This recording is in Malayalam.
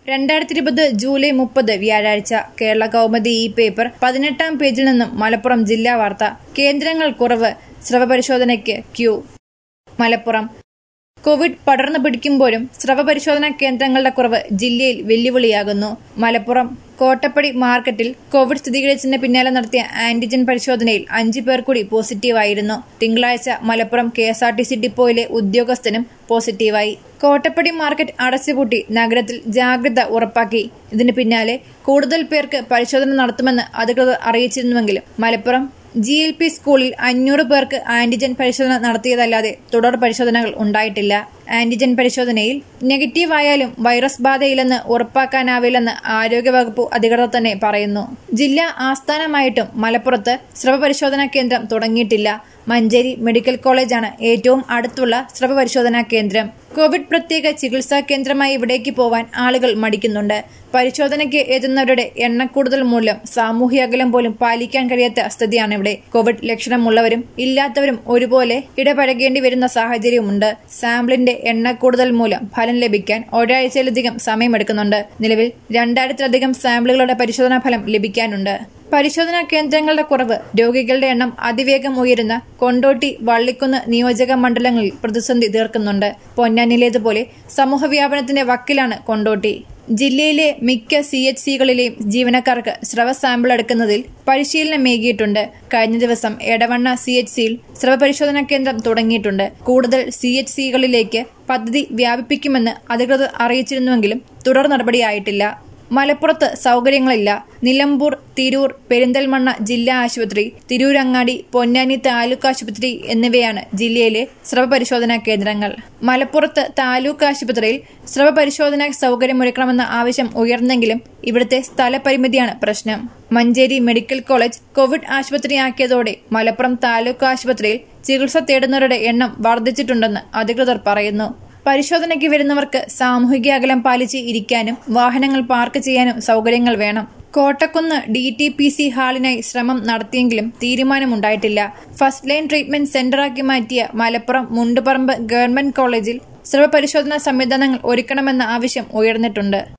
രണ്ടായിരത്തി ഇരുപത് ജൂലൈ മുപ്പത് വ്യാഴാഴ്ച കേരള കൗമുദി ഈ പേപ്പർ പതിനെട്ടാം പേജിൽ നിന്നും മലപ്പുറം ജില്ലാ വാർത്ത കേന്ദ്രങ്ങൾ കുറവ് സ്രവ പരിശോധനയ്ക്ക് ക്യൂ മലപ്പുറം കോവിഡ് പടർന്നു പിടിക്കുമ്പോഴും സ്രവ പരിശോധനാ കേന്ദ്രങ്ങളുടെ കുറവ് ജില്ലയിൽ വെല്ലുവിളിയാകുന്നു മലപ്പുറം കോട്ടപ്പടി മാർക്കറ്റിൽ കോവിഡ് സ്ഥിരീകരിച്ചതിന് പിന്നാലെ നടത്തിയ ആന്റിജൻ പരിശോധനയിൽ അഞ്ചു പേർ കൂടി പോസിറ്റീവായിരുന്നു തിങ്കളാഴ്ച Malappuram K S R T C ഡിപ്പോയിലെ ഉദ്യോഗസ്ഥനും പോസിറ്റീവായി കോട്ടപ്പടി മാർക്കറ്റ് അടച്ചുപൂട്ടി നഗരത്തിൽ ജാഗ്രത ഉറപ്പാക്കി ഇതിന് പിന്നാലെ കൂടുതൽ പേർക്ക് പരിശോധന നടത്തുമെന്ന് അധികൃതർ അറിയിച്ചിരുന്നുവെങ്കിലും മലപ്പുറം ജി എൽ പി സ്കൂളിൽ അഞ്ഞൂറ് പേർക്ക് ആന്റിജൻ പരിശോധന നടത്തിയതല്ലാതെ തുടർ പരിശോധനകൾ ഉണ്ടായിട്ടില്ല ആന്റിജൻ പരിശോധനയിൽ നെഗറ്റീവ് ആയാലും വൈറസ് ബാധയില്ലെന്ന് ഉറപ്പാക്കാനാവില്ലെന്ന് ആരോഗ്യവകുപ്പ് അധികൃതർ തന്നെ പറയുന്നു ജില്ലാ ആസ്ഥാനമായിട്ടും മലപ്പുറത്ത് സ്രവ പരിശോധനാ കേന്ദ്രം തുടങ്ങിയിട്ടില്ല മഞ്ചേരി മെഡിക്കൽ കോളേജാണ് ഏറ്റവും അടുത്തുള്ള സ്രവ പരിശോധനാ കേന്ദ്രം കോവിഡ് പ്രത്യേക ചികിത്സാ കേന്ദ്രമായി ഇവിടേക്ക് പോവാൻ ആളുകൾ മടിക്കുന്നുണ്ട് പരിശോധനയ്ക്ക് എത്തുന്നവരുടെ എണ്ണക്കൂടുതൽ മൂലം സാമൂഹ്യ അകലം പോലും പാലിക്കാൻ കഴിയാത്ത സ്ഥിതിയാണ് ഇവിടെ കോവിഡ് ലക്ഷണമുള്ളവരും ഇല്ലാത്തവരും ഒരുപോലെ ഇടപഴകേണ്ടി വരുന്ന സാഹചര്യവുമുണ്ട് സാമ്പിളിന്റെ എണ്ണക്കൂടുതൽ മൂലം ഫലം ലഭിക്കാൻ ഒരാഴ്ചയിലധികം സമയമെടുക്കുന്നുണ്ട് നിലവിൽ രണ്ടായിരത്തിലധികം സാമ്പിളുകളുടെ പരിശോധനാ ഫലം ലഭിക്കാനുണ്ട് പരിശോധനാ കേന്ദ്രങ്ങളുടെ കുറവ് രോഗികളുടെ എണ്ണം അതിവേഗം ഉയരുന്ന കൊണ്ടോട്ടി വള്ളിക്കുന്ന് നിയോജക മണ്ഡലങ്ങളിൽ പ്രതിസന്ധി തീർക്കുന്നുണ്ട് പൊന്നാനിലേതുപോലെ സമൂഹവ്യാപനത്തിന്റെ വക്കിലാണ് കൊണ്ടോട്ടി ജില്ലയിലെ മിക്ക സി എച്ച് സികളിലെയും ജീവനക്കാർക്ക് സ്രവ സാമ്പിൾ എടുക്കുന്നതിൽ പരിശീലനമേകിയിട്ടുണ്ട് കഴിഞ്ഞ ദിവസം എടവണ്ണ സി എച്ച് സിയിൽ സ്രവ പരിശോധനാ കേന്ദ്രം തുടങ്ങിയിട്ടുണ്ട് കൂടുതൽ സി എച്ച് സികളിലേക്ക് പദ്ധതി വ്യാപിപ്പിക്കുമെന്ന് അധികൃതർ അറിയിച്ചിരുന്നുവെങ്കിലും തുടർ നടപടിയായിട്ടില്ല മലപ്പുറത്ത് സൗകര്യങ്ങളില്ല നിലമ്പൂർ തിരൂർ പെരിന്തൽമണ്ണ ജില്ലാ ആശുപത്രി തിരൂരങ്ങാടി പൊന്നാനി താലൂക്ക് ആശുപത്രി എന്നിവയാണ് ജില്ലയിലെ സ്രവ പരിശോധനാ കേന്ദ്രങ്ങൾ മലപ്പുറത്ത് താലൂക്ക് ആശുപത്രിയിൽ സ്രവ പരിശോധനാ സൗകര്യമൊരുക്കണമെന്ന ആവശ്യം ഉയർന്നെങ്കിലും ഇവിടുത്തെ സ്ഥലപരിമിതിയാണ് പ്രശ്നം മഞ്ചേരി മെഡിക്കൽ കോളേജ് കോവിഡ് ആശുപത്രിയാക്കിയതോടെ മലപ്പുറം താലൂക്ക് ആശുപത്രിയിൽ ചികിത്സ തേടുന്നവരുടെ എണ്ണം വർദ്ധിച്ചിട്ടുണ്ടെന്ന് അധികൃതർ പറയുന്നു പരിശോധനയ്ക്ക് വരുന്നവർക്ക് സാമൂഹിക അകലം പാലിച്ച് ഇരിക്കാനും വാഹനങ്ങൾ പാർക്ക് ചെയ്യാനും സൗകര്യങ്ങൾ വേണം Kottakkunnu D T P C ഹാളിനായി ശ്രമം നടത്തിയെങ്കിലും തീരുമാനമുണ്ടായിട്ടില്ല ഫസ്റ്റ് ലൈൻ ട്രീറ്റ്മെന്റ് സെന്ററാക്കി മാറ്റിയ മലപ്പുറം മുണ്ടുപറമ്പ് ഗവൺമെന്റ് കോളേജിൽ സ്രവ പരിശോധനാ സംവിധാനങ്ങൾ ഒരുക്കണമെന്ന ആവശ്യം ഉയർന്നിട്ടുണ്ട്